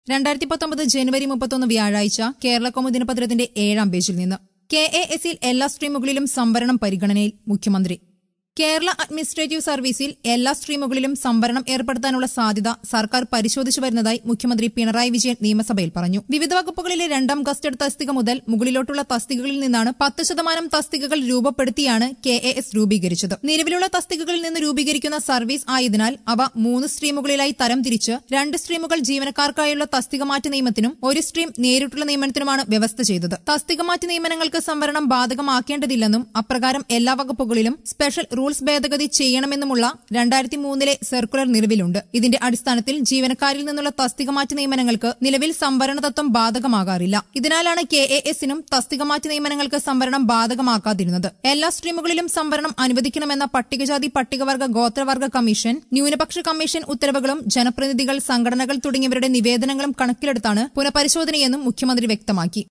രണ്ടായിരത്തി പത്തൊമ്പത് ജനുവരി മുപ്പത്തൊന്ന് വ്യാഴാഴ്ച കേരള കൗമുദി ദിനപത്രത്തിന്റെ ഏഴാം പേജിൽ നിന്ന് കെ എ എസിൽ എല്ലാ സ്ട്രീമുകളിലും സംവരണം പരിഗണനയിൽ മുഖ്യമന്ത്രി കേരള അഡ്മിനിസ്ട്രേറ്റീവ് സർവീസിൽ എല്ലാ സ്ട്രീമുകളിലും സംവരണം ഏർപ്പെടുത്താനുള്ള സാധ്യത സർക്കാർ പരിശോധിച്ചു വരുന്നതായി മുഖ്യമന്ത്രി പിണറായി വിജയൻ നിയമസഭയിൽ പറഞ്ഞു വിവിധ വകുപ്പുകളിലെ രണ്ടാം ഗസ്റ്റഡ് തസ്തിക മുതൽ മുകളിലോട്ടുള്ള തസ്തികകളിൽ നിന്നാണ് പത്ത് ശതമാനം തസ്തികകൾ രൂപപ്പെടുത്തിയാണ് കെ എ എസ് രൂപീകരിച്ചത് നിലവിലുള്ള തസ്തികകളിൽ നിന്ന് രൂപീകരിക്കുന്ന സർവീസ് ആയതിനാൽ അവ മൂന്ന് സ്ട്രീമുകളിലായി തരംതിരിച്ച് രണ്ട് സ്ട്രീമുകൾ ജീവനക്കാർക്കായുള്ള തസ്തിക മാറ്റ നിയമത്തിനും ഒരു സ്ട്രീം നേരിട്ടുള്ള നിയമനത്തിനുമാണ് വ്യവസ്ഥ ചെയ്തത് തസ്തിക മാറ്റ നിയമനങ്ങൾക്ക് സംവരണം ബാധകമാക്കേണ്ടതില്ലെന്നും അപ്രകാരം എല്ലാ വകുപ്പുകളിലും സ്പെഷ്യൽ റൂൾസ് ഭേദഗതി ചെയ്യണമെന്നുമുള്ള രണ്ടായിരത്തി മൂന്നിലെ സർക്കുലർ നിലവിലുണ്ട് ഇതിന്റെ അടിസ്ഥാനത്തിൽ ജീവനക്കാരിൽ നിന്നുള്ള തസ്തിക മാറ്റ നിയമനങ്ങൾക്ക് നിലവിൽ സംവരണ തത്വം ബാധകമാകാറില്ല ഇതിനാലാണ് കെ എ എസിനും തസ്തിക മാറ്റ നിയമനങ്ങൾക്ക് സംവരണം ബാധകമാക്കാതിരുന്നത് എല്ലാ സ്ട്രീമുകളിലും സംവരണം അനുവദിക്കണമെന്ന പട്ടികജാതി പട്ടികവർഗ ഗോത്രവർഗ കമ്മീഷൻ ന്യൂനപക്ഷ കമ്മീഷൻ ഉത്തരവുകളും ജനപ്രതിനിധികൾ സംഘടനകൾ തുടങ്ങിയവരുടെ നിവേദനങ്ങളും കണക്കിലെടുത്താണ് പുനഃപരിശോധനയെന്നും മുഖ്യമന്ത്രി വ്യക്തമാക്കി